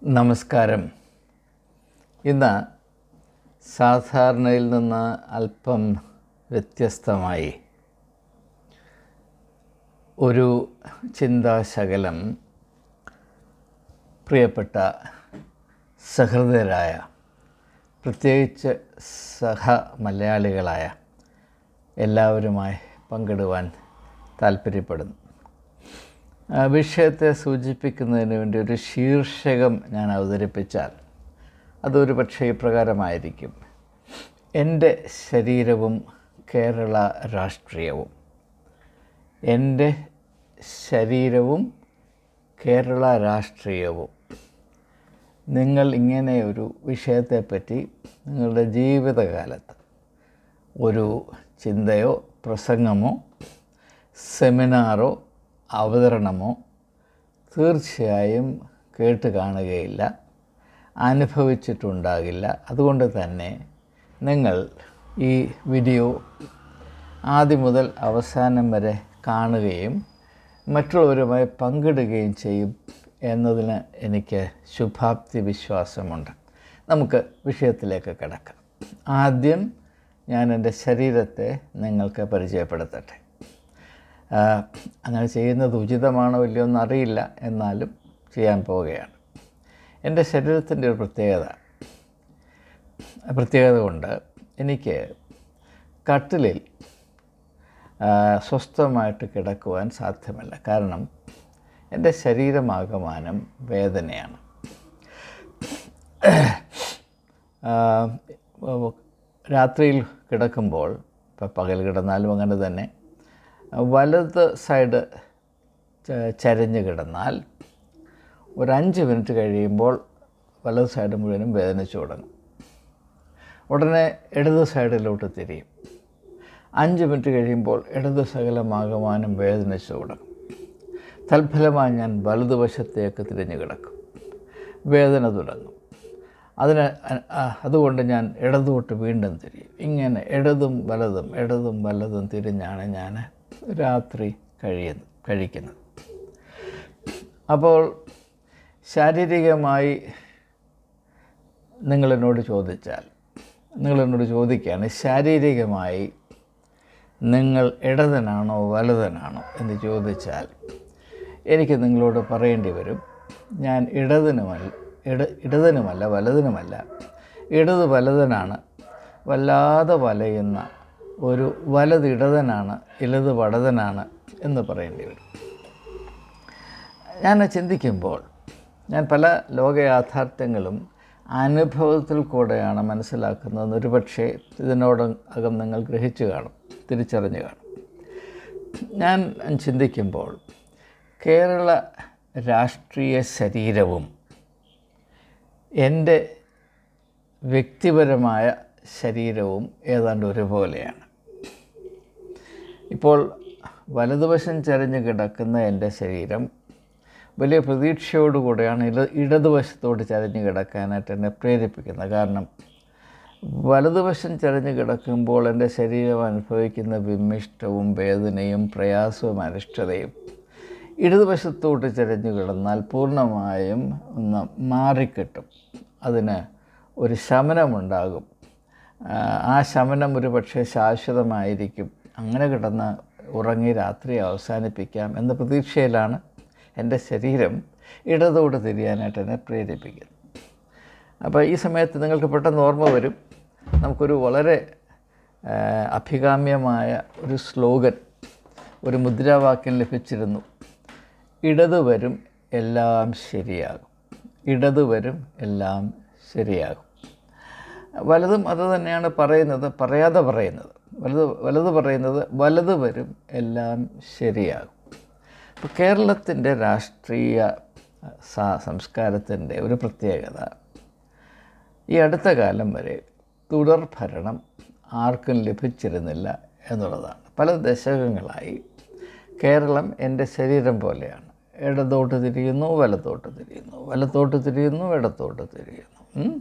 നമസ്കാരം ഇന്ന് സാധാരണയിൽ നിന്ന് അല്പം വ്യത്യസ്തമായി ഒരു ചിന്താശകലം പ്രിയപ്പെട്ട സഹൃദയരായ പ്രത്യേകിച്ച് സഹ മലയാളികളായ എല്ലാവരുമായി പങ്കിടുവാൻ താല്പര്യപ്പെടുന്നു ആ വിഷയത്തെ സൂചിപ്പിക്കുന്നതിന് വേണ്ടി ഒരു ശീർഷകം ഞാൻ അവതരിപ്പിച്ചാൽ അതൊരു പക്ഷേ ഇപ്രകാരമായിരിക്കും എൻ്റെ ശരീരവും കേരള രാഷ്ട്രീയവും എൻ്റെ ശരീരവും കേരള രാഷ്ട്രീയവും നിങ്ങൾ ഇങ്ങനെ ഒരു വിഷയത്തെപ്പറ്റി നിങ്ങളുടെ ജീവിതകാലത്ത് ഒരു ചിന്തയോ പ്രസംഗമോ സെമിനാറോ അവതരണമോ തീർച്ചയായും കേട്ട് കാണുകയില്ല അനുഭവിച്ചിട്ടുണ്ടാകില്ല അതുകൊണ്ട് തന്നെ നിങ്ങൾ ഈ വീഡിയോ ആദ്യം മുതൽ അവസാനം വരെ കാണുകയും മറ്റുള്ളവരുമായി പങ്കിടുകയും ചെയ്യും എന്നതിന് എനിക്ക് ശുഭാപ്തി വിശ്വാസമുണ്ട് നമുക്ക് വിഷയത്തിലേക്ക് കിടക്കാം ആദ്യം ഞാൻ എൻ്റെ ശരീരത്തെ നിങ്ങൾക്ക് പരിചയപ്പെടുത്തട്ടെ ആ, അങ്ങനെ ചെയ്യുന്നത് ഉചിതമാണോ ഇല്ലയോ എന്നറിയില്ല എന്നാലും ചെയ്യാൻ പോവുകയാണ് എൻ്റെ ശരീരത്തിൻ്റെ ഒരു പ്രത്യേകത പ്രത്യേകത കൊണ്ട് എനിക്ക് കട്ടിലിൽ ആ, സ്വസ്ഥമായിട്ട് കിടക്കുവാൻ സാധ്യമല്ല കാരണം എൻ്റെ ശരീരമാകമാനം വേദനയാണ് ആ, രാത്രിയിൽ കിടക്കുമ്പോൾ ഇപ്പം പകൽ കിടന്നാലും അങ്ങനെ തന്നെ വലത് സൈഡ് ച- ചരിഞ്ഞ് കിടന്നാൽ ഒരു അഞ്ച് മിനിറ്റ് കഴിയുമ്പോൾ വലത് സൈഡ് മുഴുവനും വേദനിച്ചു തുടങ്ങും ഉടനെ ഇടത് സൈഡിലോട്ട് തിരിയും അഞ്ച് മിനിറ്റ് കഴിയുമ്പോൾ ഇടത് സകലമാകമാനം വേദനിച്ചു തുടങ്ങും തൽഫലമായി ഞാൻ വലതുവശത്തേക്ക് തിരിഞ്ഞു കിടക്കും വേദന തുടങ്ങും അതിന് അ- അ- അതുകൊണ്ട് ഞാൻ ഇടതോട്ട് വീണ്ടും തിരിയും ഇങ്ങനെ ഇടതും വലതും ഇടതും വലതും തിരിഞ്ഞാണ് ഞാൻ രാത്രി കഴിയുന്നത് കഴിക്കുന്നത് അപ്പോൾ ശാരീരികമായി നിങ്ങളെന്നോട് ചോദിച്ചാൽ നിങ്ങളെന്നോട് ചോദിക്കുകയാണ് ശാരീരികമായി നിങ്ങൾ ഇടതനാണോ വലതനാണോ എന്ന് ചോദിച്ചാൽ എനിക്ക് നിങ്ങളോട് പറയേണ്ടി വരും ഞാൻ ഇടതിനുമല്ല ഇട ഇടതിനുമല്ല വലതിനുമല്ല ഇടത് വലതനാണ് വല്ലാതെ വലയുന്ന ഒരു വലത് ഇടതനാണ് ഇലത് വടതനാണ് എന്ന് പറയേണ്ടി വരും ഞാൻ ചിന്തിക്കുമ്പോൾ ഞാൻ പല ലോക യാഥാർത്ഥ്യങ്ങളും അനുഭവത്തിൽ കൂടെയാണ് മനസ്സിലാക്കുന്നതെന്ന് ഒരുപക്ഷെ ഇതിനോടകം നിങ്ങൾ ഗ്രഹിച്ചു കാണും തിരിച്ചറിഞ്ഞു കാണും ഞാൻ ചിന്തിക്കുമ്പോൾ കേരള രാഷ്ട്രീയ ശരീരവും എൻ്റെ വ്യക്തിപരമായ ശരീരവും ഏതാണ്ട് ഒരുപോലെയാണ് ഇപ്പോൾ വലതുവശം ചരിഞ്ഞ് കിടക്കുന്ന എൻ്റെ ശരീരം വലിയ പ്രതീക്ഷയോടുകൂടെയാണ് ഇട ഇടതുവശത്തോട് ചരിഞ്ഞ് കിടക്കാനായിട്ട് എന്നെ പ്രേരിപ്പിക്കുന്നത് കാരണം വലതുവശം ചരിഞ്ഞ് കിടക്കുമ്പോൾ എൻ്റെ ശരീരം അനുഭവിക്കുന്ന വിമിഷ്ടവും വേദനയും പ്രയാസവും അനിഷ്ടതയും ഇടതുവശത്തോട്ട് ചരിഞ്ഞു കിടന്നാൽ പൂർണ്ണമായും ഒന്ന് മാറിക്കിട്ടും അതിന് ഒരു ശമനമുണ്ടാകും ആ, ആ ശമനം ഒരു പക്ഷേ ശാശ്വതമായിരിക്കും അങ്ങനെ കിടന്ന് ഉറങ്ങി രാത്രി അവസാനിപ്പിക്കാം എന്ന പ്രതീക്ഷയിലാണ് എൻ്റെ ശരീരം ഇടതോട് തിരിയാനായിട്ട് എന്നെ പ്രേരിപ്പിക്കുന്നത് അപ്പോൾ ഈ സമയത്ത് നിങ്ങൾക്ക് പെട്ടെന്ന് ഓർമ്മ വരും നമുക്കൊരു വളരെ ആ, അഭികാമ്യമായ ഒരു സ്ലോഗൻ ഒരു മുദ്രാവാക്യം ലഭിച്ചിരുന്നു ഇടത് വരും എല്ലാം ശരിയാകും ഇടത് വരും എല്ലാം ശരിയാകും വലതും അത് തന്നെയാണ് പറയുന്നത് പറയാതെ പറയുന്നത് വലത് വലത് പറയുന്നത് വലത് വരും എല്ലാം ശരിയാകും ഇപ്പോൾ കേരളത്തിൻ്റെ രാഷ്ട്രീയ സ- സംസ്കാരത്തിൻ്റെ ഒരു പ്രത്യേകത ഈ അടുത്ത കാലം വരെ തുടർ ഭരണം ആർക്കും ലഭിച്ചിരുന്നില്ല എന്നുള്ളതാണ് പല ദശകങ്ങളായി കേരളം എൻ്റെ ശരീരം പോലെയാണ് ഇടത്തോട്ട് തിരിയുന്നു വലത്തോട്ട് തിരിയുന്നു വലത്തോട്ട് തിരിയുന്നു ഇടത്തോട്ട് തിരിയുന്നു ഉം.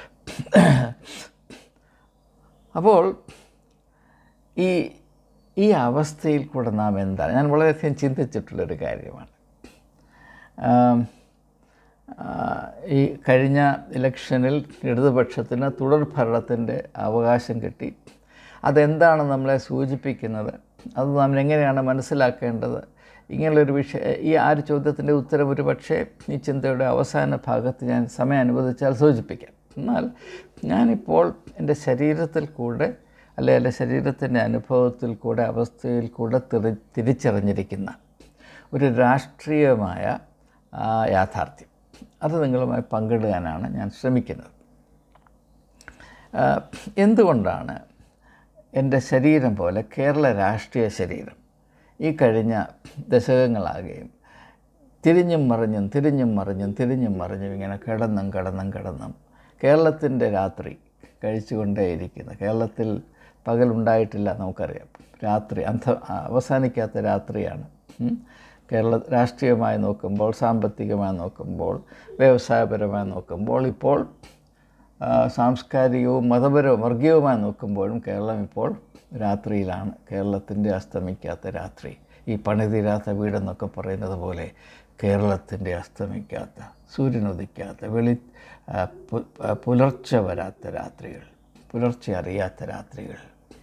അപ്പോൾ ഈ ഈ അവസ്ഥയിൽ കൂടെ നാം എന്താണ് ഞാൻ വളരെയധികം ചിന്തിച്ചിട്ടുള്ളൊരു കാര്യമാണ് ആം, ആ, ഈ കഴിഞ്ഞ ഇലക്ഷനിൽ ഇടതുപക്ഷത്തിന് തുടർ ഭരണത്തിൻ്റെ അവകാശം കിട്ടി അതെന്താണ് നമ്മളെ സൂചിപ്പിക്കുന്നത് അത് നമ്മൾ എങ്ങനെയാണ് മനസ്സിലാക്കേണ്ടത് ഇങ്ങനെയുള്ളൊരു വിഷയ ഈ ആ ഒരു ചോദ്യത്തിൻ്റെ ഉത്തരം ഒരു പക്ഷേ ഈ ചിന്തയുടെ അവസാന ഭാഗത്ത് ഞാൻ സമയം അനുവദിച്ചാൽ സൂചിപ്പിക്കാം എന്നാൽ ഞാനിപ്പോൾ എൻ്റെ ശരീരത്തിൽ കൂടെ അല്ലെ എൻ്റെ ശരീരത്തിൻ്റെ അനുഭവത്തിൽ കൂടെ അവസ്ഥയിൽ കൂടെ തിരി തിരിച്ചറിഞ്ഞിരിക്കുന്ന ഒരു രാഷ്ട്രീയമായ ആ, യാഥാർത്ഥ്യം അത് നിങ്ങളുമായി പങ്കിടാനാണ് ഞാൻ ശ്രമിക്കുന്നത് ആ, എന്തുകൊണ്ടാണ് എൻ്റെ ശരീരം പോലെ കേരള രാഷ്ട്രീയ ശരീരം ഈ കഴിഞ്ഞ ദശകങ്ങളാകുകയും തിരിഞ്ഞും മറിഞ്ഞും തിരിഞ്ഞും മറിഞ്ഞും തിരിഞ്ഞും മറിഞ്ഞും ഇങ്ങനെ കിടന്നും കിടന്നും കിടന്നും കേരളത്തിൻ്റെ രാത്രി കഴിച്ചുകൊണ്ടേയിരിക്കുന്ന കേരളത്തിൽ പകലുണ്ടായിട്ടില്ല നമുക്കറിയാം രാത്രി അന്ധ അവസാനിക്കാത്ത രാത്രിയാണ് ഉം. കേരള രാഷ്ട്രീയമായി നോക്കുമ്പോൾ സാമ്പത്തികമായി നോക്കുമ്പോൾ വ്യവസായപരമായി നോക്കുമ്പോൾ ഇപ്പോൾ ആ, സാംസ്കാരികവും മതപരവും വർഗീയവുമായി നോക്കുമ്പോഴും കേരളം ഇപ്പോൾ രാത്രിയിലാണ് കേരളത്തിൻ്റെ അസ്തമിക്കാത്ത രാത്രി ഈ പണിതീരാത്ത വീടെന്നൊക്കെ പറയുന്നത് പോലെ കേരളത്തിൻ്റെ അസ്തമിക്കാത്ത സൂര്യനുദിക്കാത്ത വെളി ആ, പു- ആ, പുലർച്ചെ വരാത്ത രാത്രികൾ പുലർച്ചെ അറിയാത്ത രാത്രികൾ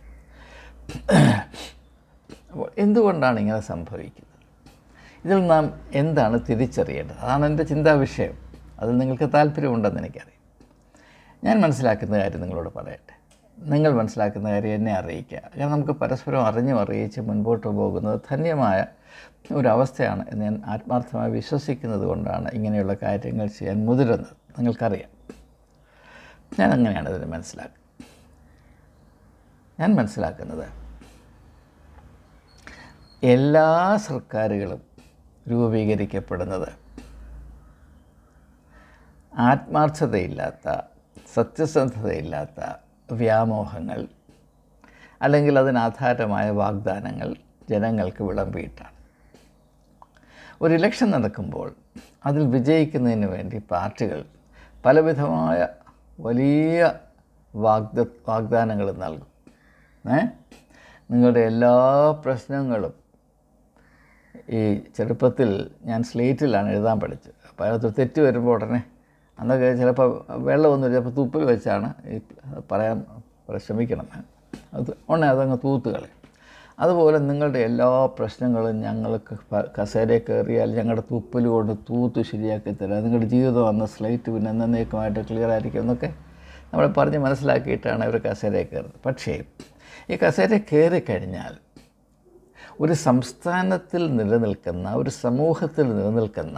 അപ്പോൾ എന്തുകൊണ്ടാണ് ഇങ്ങനെ സംഭവിക്കുന്നത് ഇതിൽ നാം എന്താണ് തിരിച്ചറിയേണ്ടത് അതാണ് എൻ്റെ ചിന്താ വിഷയം അതിൽ നിങ്ങൾക്ക് താല്പര്യമുണ്ടെന്ന് എനിക്കറിയാം ഞാൻ മനസ്സിലാക്കുന്ന കാര്യം നിങ്ങളോട് പറയട്ടെ നിങ്ങൾ മനസ്സിലാക്കുന്ന കാര്യം എന്നെ അറിയിക്കുക കാരണം നമുക്ക് പരസ്പരം അറിഞ്ഞും അറിയിച്ച് മുൻപോട്ട് പോകുന്നത് ധന്യമായ ഒരവസ്ഥയാണ് എന്ന് ഞാൻ ആത്മാർത്ഥമായി വിശ്വസിക്കുന്നത് കൊണ്ടാണ് ഇങ്ങനെയുള്ള കാര്യങ്ങൾ ചെയ്യാൻ മുതിരുന്നത് നിങ്ങൾക്കറിയാം ഞാൻ അങ്ങനെയാണ് ഇതിനെ മനസ്സിലാക്കുന്നത് ഞാൻ മനസ്സിലാക്കുന്നത് എല്ലാ സർക്കാരുകളും രൂപീകരിക്കപ്പെടുന്നത് ആത്മാർത്ഥതയില്ലാത്ത സത്യസന്ധതയില്ലാത്ത വ്യാമോഹങ്ങൾ അല്ലെങ്കിൽ അതിനാധാരമായ വാഗ്ദാനങ്ങൾ ജനങ്ങൾക്ക് വിളമ്പിയിട്ടാണ് ഒരു ഇലക്ഷൻ നടക്കുമ്പോൾ അതിൽ വിജയിക്കുന്നതിന് വേണ്ടി പാർട്ടികൾ പലവിധമായ വലിയ വാഗ്ദ വാഗ്ദാനങ്ങൾ നൽകും ഏ നിങ്ങളുടെ എല്ലാ പ്രശ്നങ്ങളും ഈ ചെറുപ്പത്തിൽ ഞാൻ സ്ലേറ്റിലാണ് എഴുതാൻ പഠിച്ചത് അപ്പോൾ അതിനകത്ത് തെറ്റ് വരുമ്പോൾ ഉടനെ അന്നൊക്കെ ചിലപ്പോൾ വെള്ളമൊന്നും ചിലപ്പോൾ തുപ്പിൽ വെച്ചാണ് ഈ പറയാൻ ശ്രമിക്കണം അത് ഉടനെ അതങ്ങ് തൂത്ത് കളയും അതുപോലെ നിങ്ങളുടെ എല്ലാ പ്രശ്നങ്ങളും ഞങ്ങൾക്ക് പ- കസേരയിൽ കയറിയാൽ ഞങ്ങളുടെ തുപ്പൽ കൊണ്ട് തൂത്ത് ശരിയാക്കി തരാം നിങ്ങളുടെ ജീവിതം അന്ന് സ്ലേറ്റ് പിന്നെ എന്നേക്കുമായിട്ട് ക്ലിയർ ആയിരിക്കും എന്നൊക്കെ നമ്മൾ പറഞ്ഞ് മനസ്സിലാക്കിയിട്ടാണ് ഇവർ കസേരയിൽ കയറുന്നത് പക്ഷേ ഈ കസേരയിൽ കയറി കഴിഞ്ഞാൽ ഒരു സംസ്ഥാനത്തിൽ നിലനിൽക്കുന്ന ഒരു സമൂഹത്തിൽ നിലനിൽക്കുന്ന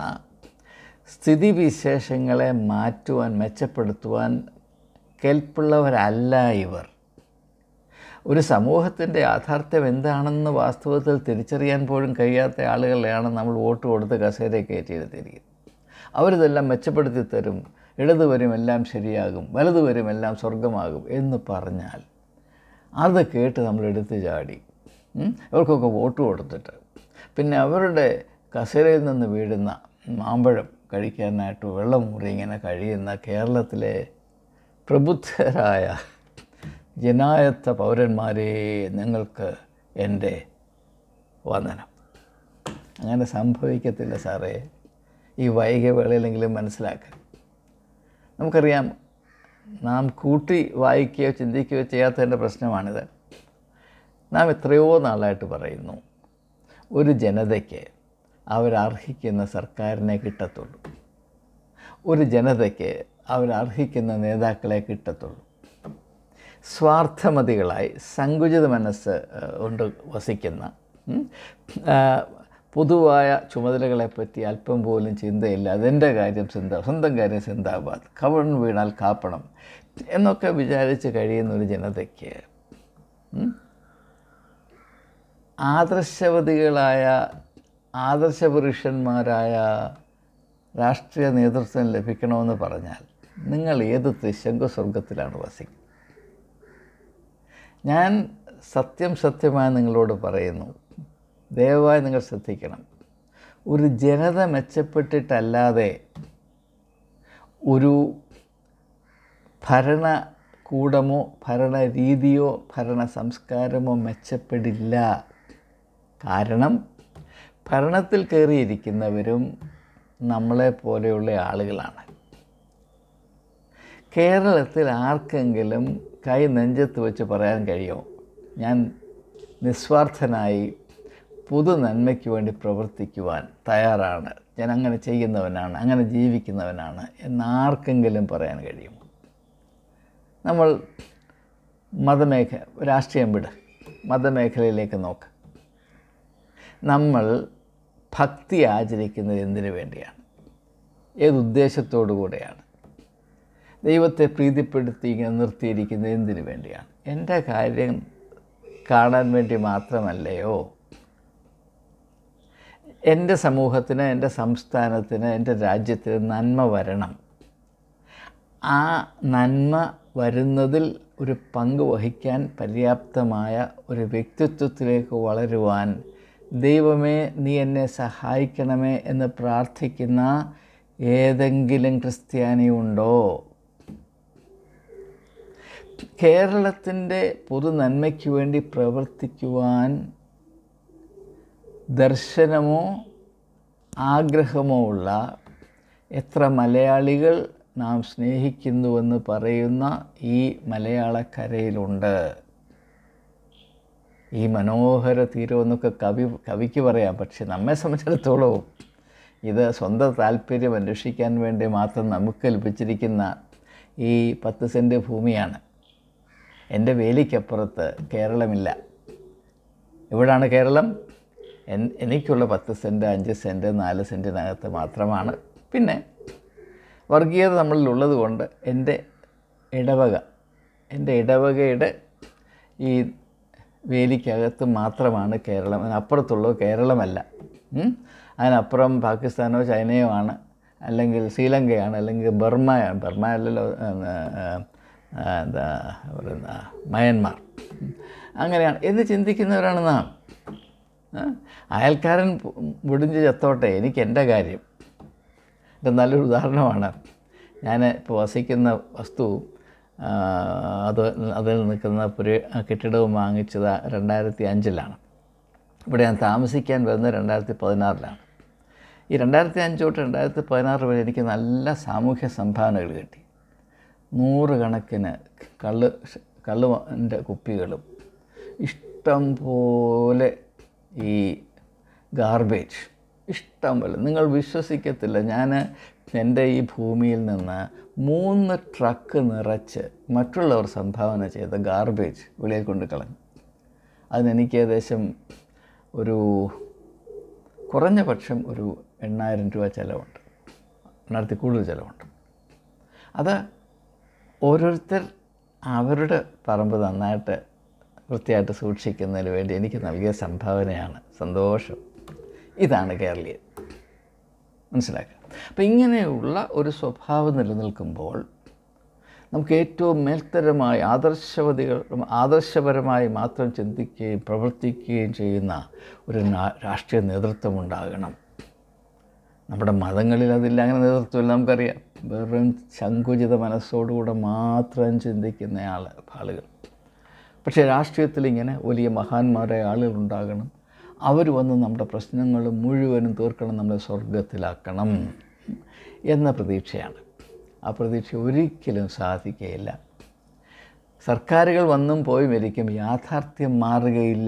സ്ഥിതിവിശേഷങ്ങളെ മാറ്റുവാൻ മെച്ചപ്പെടുത്തുവാൻ കേൾപ്പുള്ളവരല്ല ഇവർ ഒരു സമൂഹത്തിൻ്റെ യാഥാർത്ഥ്യം എന്താണെന്ന് വാസ്തവത്തിൽ തിരിച്ചറിയാൻ പോലും കഴിയാത്ത ആളുകളെയാണ് നമ്മൾ വോട്ട് കൊടുത്ത് കസേരയിൽ കയറ്റിയിരുത്തിയിരിക്കുന്നത് അവരിതെല്ലാം മെച്ചപ്പെടുത്തി തരും ഇടത് വരും എല്ലാം ശരിയാകും വലത് വരും എല്ലാം സ്വർഗമാകും എന്ന് പറഞ്ഞാൽ അത് കേട്ട് നമ്മൾ എടുത്തു ചാടി ഉം, അവർക്കൊക്കെ വോട്ട് കൊടുത്തിട്ട് പിന്നെ അവരുടെ കസേരയിൽ നിന്ന് വീഴുന്ന മാമ്പഴം കഴിക്കാനായിട്ട് വെള്ളം മുറി ഇങ്ങനെ കഴിയുന്ന കേരളത്തിലെ പ്രബുദ്ധരായ ജനായത്ത പൗരന്മാരെ നിങ്ങൾക്ക് എൻ്റെ വന്ദനം അങ്ങനെ സംഭവിക്കത്തില്ല സാറേ ഈ വൈകിയ വേളയിലെങ്കിലും മനസ്സിലാക്കുക നമുക്കറിയാം നാം കൂട്ടി വായിക്കുകയോ ചിന്തിക്കുകയോ ചെയ്യാത്തതിൻ്റെ പ്രശ്നമാണിത് നാം എത്രയോ നാളായിട്ട് പറയുന്നു ഒരു ജനതയ്ക്ക് അവരർഹിക്കുന്ന സർക്കാരിനെ കിട്ടത്തുള്ളൂ ഒരു ജനതയ്ക്ക് അവരർഹിക്കുന്ന നേതാക്കളെ കിട്ടത്തുള്ളൂ സ്വാർത്ഥമതികളായി സങ്കുചിത മനസ്സ് ഏഹ്, കൊണ്ട് വസിക്കുന്ന ഉം, ആ, പൊതുവായ ചുമതലകളെപ്പറ്റി അല്പം പോലും ചിന്തയില്ല അതെൻ്റെ കാര്യം ചിന്ത സ്വന്തം കാര്യം ചിന്താബാദ് കവൺ വീണാൽ കാപ്പണം എന്നൊക്കെ വിചാരിച്ച് കഴിയുന്ന ഒരു ജനതയ്ക്ക് ഉം, ആദർശവതികളായ ആദർശപുരുഷന്മാരായ രാഷ്ട്രീയ നേതൃത്വം ലഭിക്കണമെന്ന് പറഞ്ഞാൽ നിങ്ങൾ ഏത് ത്രിശങ്കു സ്വർഗത്തിലാണ് വസിക്കുന്നത് ഞാൻ സത്യം സത്യമായി നിങ്ങളോട് പറയുന്നു ദയവായി നിങ്ങൾ ശ്രദ്ധിക്കണം ഒരു ജനത മെച്ചപ്പെട്ടിട്ടല്ലാതെ ഒരു ഭരണകൂടമോ ഭരണരീതിയോ ഭരണ സംസ്കാരമോ മെച്ചപ്പെടില്ല കാരണം ഭരണത്തിൽ കയറിയിരിക്കുന്നവരും നമ്മളെ പോലെയുള്ള ആളുകളാണ് കേരളത്തിൽ ആർക്കെങ്കിലും കൈ നെഞ്ചത്ത് വെച്ച് പറയാൻ കഴിയുമോ ഞാൻ നിസ്വാർത്ഥനായി പുതു നന്മയ്ക്ക് വേണ്ടി പ്രവർത്തിക്കുവാൻ തയ്യാറാണ് ഞാൻ അങ്ങനെ ചെയ്യുന്നവനാണ് അങ്ങനെ ജീവിക്കുന്നവനാണ് എന്നാർക്കെങ്കിലും പറയാൻ കഴിയുമോ നമ്മൾ മതമേഖ രാഷ്ട്രീയം വിട് മതമേഖലയിലേക്ക് നോക്ക് നമ്മൾ ഭക്തി ആചരിക്കുന്നത് എന്തിനു വേണ്ടിയാണ് ഏത് ഉദ്ദേശത്തോടു കൂടെയാണ് ദൈവത്തെ പ്രീതിപ്പെടുത്തി ഇങ്ങനെ നിർത്തിയിരിക്കുന്നത് എന്തിനു വേണ്ടിയാണ് എൻ്റെ കാര്യം കാണാൻ വേണ്ടി മാത്രമല്ലയോ എൻ്റെ സമൂഹത്തിന് എൻ്റെ സംസ്ഥാനത്തിന് എൻ്റെ രാജ്യത്തിന് നന്മ വരണം ആ നന്മ വരുന്നതിൽ ഒരു പങ്ക് വഹിക്കാൻ പര്യാപ്തമായ ഒരു വ്യക്തിത്വത്തിലേക്ക് വളരുവാൻ ദൈവമേ നീ എന്നെ സഹായിക്കണമേ എന്ന് പ്രാർത്ഥിക്കുന്ന ഏതെങ്കിലും ക്രിസ്ത്യാനി ഉണ്ടോ കേരളത്തിൻ്റെ പൊതു നന്മയ്ക്ക് വേണ്ടി പ്രവർത്തിക്കുവാൻ ദർശനമോ ആഗ്രഹമോ ഉള്ള എത്ര മലയാളികൾ നാം സ്നേഹിക്കുന്നുവെന്ന് പറയുന്ന ഈ മലയാളക്കരയിലുണ്ട് ഈ മനോഹര തീരമെന്നൊക്കെ കവി കവിക്ക് പറയാം പക്ഷെ നമ്മെ സംബന്ധിച്ചിടത്തോളം ഇത് സ്വന്തം താല്പര്യം അന്വേഷിക്കാൻ വേണ്ടി മാത്രം നമുക്ക് ലഭിച്ചിരിക്കുന്ന ഈ പത്ത് സെൻറ്റ് ഭൂമിയാണ് എൻ്റെ വേലിക്കപ്പുറത്ത് കേരളമില്ല എവിടാണ് കേരളം എൻ എനിക്കുള്ള പത്ത് സെൻറ്റ് അഞ്ച് സെൻറ്റ് നാല് സെൻറ്റിനകത്ത് മാത്രമാണ് പിന്നെ വർഗീയത നമ്മളിലുള്ളത് കൊണ്ട് എൻ്റെ ഇടവക എൻ്റെ ഇടവകയുടെ ഈ വേലിക്കകത്ത് മാത്രമാണ് കേരളം അതിനപ്പുറത്തുള്ളത് കേരളമല്ല ഉം? അതിനപ്പുറം പാകിസ്ഥാനോ ചൈനയോ ആണ് അല്ലെങ്കിൽ ശ്രീലങ്കയാണ് അല്ലെങ്കിൽ ബർമയാണ് ബർമ അല്ലല്ലോ ആ, ആ, ആ, എന്താ പറയുന്ന മയന്മാർ ഉം. അങ്ങനെയാണ് എന്ന് ചിന്തിക്കുന്നവരാണ് നാം ആ? അയൽക്കാരൻ മുടിഞ്ഞ് ചത്തോട്ടെ എനിക്ക് എൻ്റെ കാര്യം ഇത് നല്ലൊരു ഉദാഹരണമാണ് ഞാൻ ഇപ്പോൾ വസിക്കുന്ന വസ്തു ആ, അത് അതിൽ നിൽക്കുന്ന പുര കെട്ടിടവും വാങ്ങിച്ചത് രണ്ടായിരത്തി അഞ്ചിലാണ് ഇവിടെ ഞാൻ താമസിക്കാൻ വരുന്നത് രണ്ടായിരത്തി പതിനാറിലാണ് ഈ രണ്ടായിരത്തി അഞ്ച് തൊട്ട് രണ്ടായിരത്തി പതിനാറ് വരെ എനിക്ക് നല്ല സാമൂഹ്യ സംഭാവനകൾ കിട്ടി നൂറുകണക്കിന് കള്ള് കള്ളിൻ്റെ കുപ്പികളും ഇഷ്ടം പോലെ ഈ ഗാർബേജ് ഇഷ്ടം പോലെ നിങ്ങൾ വിശ്വസിക്കത്തില്ല ഞാൻ എൻ്റെ ഈ ഭൂമിയിൽ നിന്ന് മൂന്ന് ട്രക്ക് നിറച്ച് മറ്റുള്ളവർ സംഭാവന ചെയ്ത ഗാർബേജ് വെളിയിൽ കൊണ്ട് കളഞ്ഞു അതിനെനിക്ക് ഏകദേശം ഒരു കുറഞ്ഞ പക്ഷം ഒരു എണ്ണായിരം രൂപ ചിലവുണ്ട് എണ്ണായിരത്തി കൂടുതൽ ചിലവുണ്ട് അത് ഓരോരുത്തർ അവരുടെ പറമ്പ് നന്നായിട്ട് വൃത്തിയായിട്ട് സൂക്ഷിക്കുന്നതിന് വേണ്ടി എനിക്ക് നൽകിയ സംഭാവനയാണ് സന്തോഷം ഇതാണ് കേരളീയൻ മനസ്സിലാക്കുക അപ്പം ഇങ്ങനെയുള്ള ഒരു സ്വഭാവം നിലനിൽക്കുമ്പോൾ നമുക്ക് ഏറ്റവും മേൽത്തരമായി ആദർശവതികൾ ആദർശപരമായി മാത്രം ചിന്തിക്കുകയും പ്രവർത്തിക്കുകയും ചെയ്യുന്ന ഒരു നാ- രാഷ്ട്രീയ നേതൃത്വം ഉണ്ടാകണം നമ്മുടെ മതങ്ങളിൽ അതില്ല അങ്ങനെ നേതൃത്വമില്ല നമുക്കറിയാം വെറും സങ്കുചിത മനസ്സോടുകൂടെ മാത്രം ചിന്തിക്കുന്ന ആൾ ആളുകൾ പക്ഷേ രാഷ്ട്രീയത്തിൽ ഇങ്ങനെ വലിയ മഹാന്മാരായ ആളുകൾ ഉണ്ടാകണം അവർ വന്ന് നമ്മുടെ പ്രശ്നങ്ങൾ മുഴുവനും തീർക്കണം നമ്മളെ സ്വർഗത്തിലാക്കണം എന്ന പ്രതീക്ഷയാണ് ആ പ്രതീക്ഷ ഒരിക്കലും സാധിക്കുകയില്ല സർക്കാരുകൾ വന്നും പോയി മരിക്കും യാഥാർത്ഥ്യം മാറുകയില്ല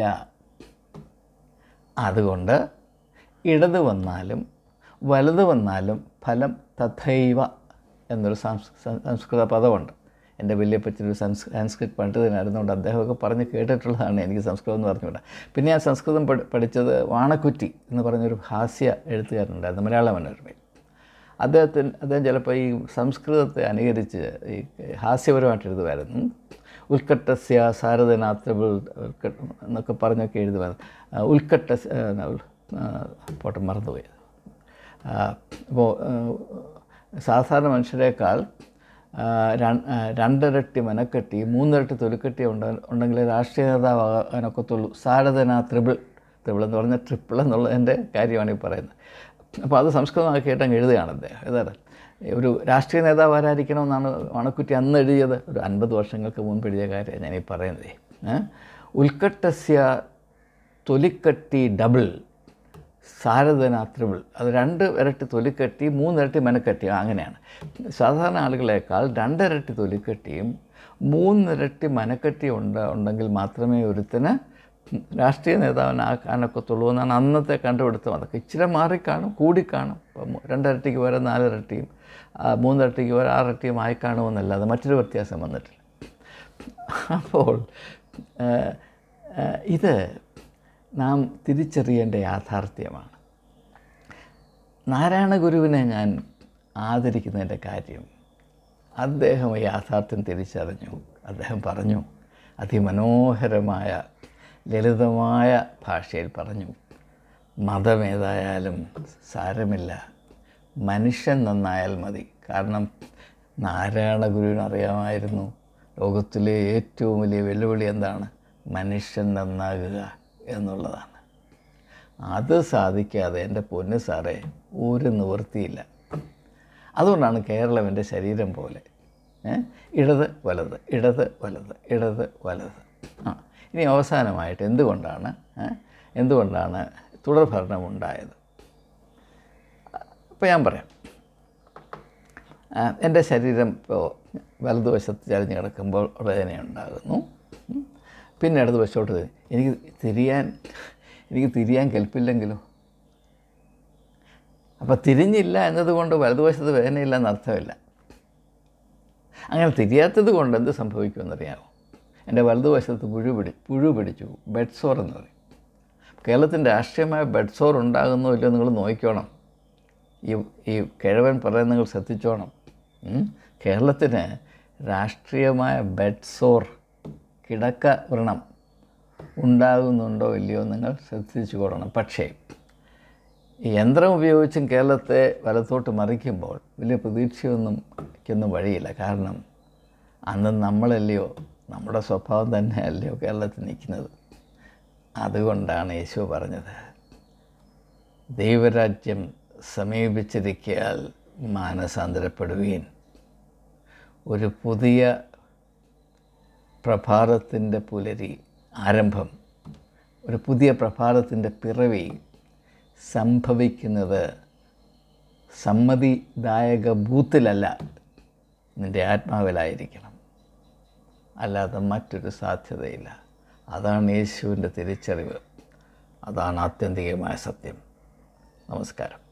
അതുകൊണ്ട് ഇടത് വന്നാലും വലത് വന്നാലും ഫലം തഥൈവ എന്നൊരു സംസ് സംസ്കൃത പദമുണ്ട് എൻ്റെ വലിയപ്പച്ചൊരു സംസ് സാൻസ്ക്രിറ്റ് പണ്ഡിതനായിരുന്നുകൊണ്ട് അദ്ദേഹമൊക്കെ പറഞ്ഞ് കേട്ടിട്ടുള്ളതാണ് എനിക്ക് സംസ്കൃതം എന്ന് പറഞ്ഞുകൂടാ പിന്നെ ഞാൻ സംസ്കൃതം പഠി പഠിച്ചത് വാണക്കുറ്റി എന്ന് പറഞ്ഞൊരു ഹാസ്യ എഴുത്തുകാരനുണ്ടായിരുന്നു മലയാള മനോരമയിൽ അദ്ദേഹത്തിന് അദ്ദേഹം ചിലപ്പോൾ ഈ സംസ്കൃതത്തെ അനുകരിച്ച് ഈ ഹാസ്യപരമായിട്ട് എഴുതുമായിരുന്നു ഉൽക്കട്ടസ്യ സാരഥനാത്രബിൾ എന്നൊക്കെ പറഞ്ഞൊക്കെ എഴുതുമായിരുന്നു ആ, ഉൽക്കട്ട പോട്ടെ മറന്നുപോയത് അപ്പോൾ സാധാരണ മനുഷ്യരെക്കാൾ ആ, ര- ആ, രണ്ടിരട്ടി മനക്കെട്ടി മൂന്നിരട്ടി തൊലിക്കെട്ടി ഉണ്ട ഉണ്ടെങ്കിൽ രാഷ്ട്രീയ നേതാവ് ആകാനൊക്കത്തുള്ളൂ സാരഥന ത്രിബിൾ ത്രിബിൾ എന്ന് പറഞ്ഞാൽ ട്രിപ്പിൾ എന്നുള്ളതിൻ്റെ കാര്യമാണ് ഈ പറയുന്നത് അപ്പോൾ അത് സംസ്കൃതമാക്കിയിട്ട് അങ്ങ് എഴുതുകയാണ് അദ്ദേഹം ഏതാണ് ഒരു രാഷ്ട്രീയ നേതാവ് ആരായിരിക്കണമെന്നാണ് വണക്കുറ്റി അന്ന് എഴുതിയത് ഒരു അൻപത് വർഷങ്ങൾക്ക് മുൻപ് എഴുതിയ കാര്യമാണ് ഞാനീ പറയുന്നത് ഏ? ഉൽക്കട്ടസ്യ തൊലിക്കട്ടി ഡബിൾ സാരധനാത്രിബിൾ അത് രണ്ട് ഇരട്ടി തൊലിക്കെട്ടി മൂന്നിരട്ടി മെനക്കെട്ടി അങ്ങനെയാണ് സാധാരണ ആളുകളെക്കാൾ രണ്ടിരട്ടി തൊലിക്കെട്ടിയും മൂന്നിരട്ടി മനക്കെട്ടി ഉണ്ട് ഉണ്ടെങ്കിൽ മാത്രമേ ഒരുത്തിന് രാഷ്ട്രീയ നേതാവിനാക്കാനൊക്കത്തുള്ളൂ എന്നാണ് അന്നത്തെ കണ്ടുപിടുത്തം അതൊക്കെ ഇച്ചിരി മാറിക്കാണും കൂടിക്കാണും ഇപ്പം രണ്ടിരട്ടിക്ക് വരെ നാലിരട്ടിയും ആ, മൂന്നിരട്ടിക്ക് വരെ ആറിരട്ടിയും ആയി കാണുമെന്നല്ലാതെ മറ്റൊരു വ്യത്യാസം വന്നിട്ടില്ല അപ്പോൾ ആ, ആ, ഇത് നാം തിരിച്ചറിയേണ്ട യാഥാർത്ഥ്യമാണ് നാരായണ ഗുരുവിനെ ഞാൻ ആദരിക്കുന്നതിൻ്റെ കാര്യം അദ്ദേഹം ഈ യാഥാർത്ഥ്യം തിരിച്ചറിഞ്ഞു അദ്ദേഹം പറഞ്ഞു അതിമനോഹരമായ ലളിതമായ ഭാഷയിൽ പറഞ്ഞു മതമേതായാലും സാരമില്ല മനുഷ്യൻ നന്നായാൽ മതി കാരണം നാരായണ ഗുരുവിന് അറിയാമായിരുന്നു ലോകത്തിലെ ഏറ്റവും വലിയ വെല്ലുവിളി എന്താണ് മനുഷ്യൻ നന്നാകുക എന്നുള്ളതാണ് അത് സാധിക്കാതെ എൻ്റെ പൊന്ന് സാറേ ഒരു നിവൃത്തിയില്ല അതുകൊണ്ടാണ് കേരളം എൻ്റെ ശരീരം പോലെ ഏ? ഇടത് വലത് ഇടത് വലത് ഇടത് വലത് ആ ഇനി അവസാനമായിട്ട് എന്തുകൊണ്ടാണ് ഏ? എന്തുകൊണ്ടാണ് തുടർഭരണം ഉണ്ടായത് അപ്പോൾ ഞാൻ പറയാം ആ, എൻ്റെ ശരീരം ഇപ്പോൾ വലതുവശത്ത് ചരിഞ്ഞ് കിടക്കുമ്പോൾ വേദനയുണ്ടാകുന്നു ഉം. പിന്നെ ഇടതുവശത്തോട്ട് തിരി- എനിക്ക് തിരിയാൻ എനിക്ക് തിരിയാൻ കെൽപ്പില്ലെങ്കിലോ അപ്പോൾ തിരിഞ്ഞില്ല എന്നതുകൊണ്ട് വലതുവശത്ത് വേദനയില്ല എന്നർത്ഥമില്ല അങ്ങനെ തിരിയാത്തത് കൊണ്ട് എന്ത് സംഭവിക്കുമെന്നറിയാമോ എൻ്റെ വലതുവശത്ത് പുഴു പിടി പുഴു പിടിച്ചു ബെഡ് സോർ എന്ന് പറയും കേരളത്തിൻ്റെ രാഷ്ട്രീയമായ ബെഡ് സോർ ഉണ്ടാകുന്നോ ഇല്ലയോ നിങ്ങൾ നോക്കിക്കോണം ഈ ഈ കിഴവൻ പറയുന്നത് നിങ്ങൾ ശ്രദ്ധിച്ചോണം ഉം? കേരളത്തിന് രാഷ്ട്രീയമായ ബെഡ് സോർ കിടക്ക വ്രണം ഉണ്ടാകുന്നുണ്ടോ ഇല്ലയോ നിങ്ങൾ ശ്രദ്ധിച്ചു കൊള്ളണം പക്ഷേ ഈ യന്ത്രം ഉപയോഗിച്ചും കേരളത്തെ വലത്തോട്ട് മറിക്കുമ്പോൾ വലിയ പ്രതീക്ഷയൊന്നും ഒന്നും വഴിയില്ല കാരണം അന്ന് നമ്മളല്ലയോ നമ്മുടെ സ്വഭാവം തന്നെ അല്ലയോ കേരളത്തിൽ നിൽക്കുന്നത് അതുകൊണ്ടാണ് യേശു പറഞ്ഞത് ദൈവരാജ്യം സമീപിച്ചിരിക്കയാൽ മാനസാന്തരപ്പെടുവീൻ ഒരു പുതിയ പ്രഭാതത്തിൻ്റെ പുലരി ആരംഭം ഒരു പുതിയ പ്രഭാതത്തിൻ്റെ പിറവി സംഭവിക്കുന്നത് സമ്മതിദായക ബൂത്തിലല്ല നിൻ്റെ ആത്മാവിലായിരിക്കണം അല്ലാതെ മറ്റൊരു സാധ്യതയില്ല അതാണ് യേശുവിൻ്റെ തിരിച്ചറിവ് അതാണ് ആത്യന്തികമായ സത്യം നമസ്കാരം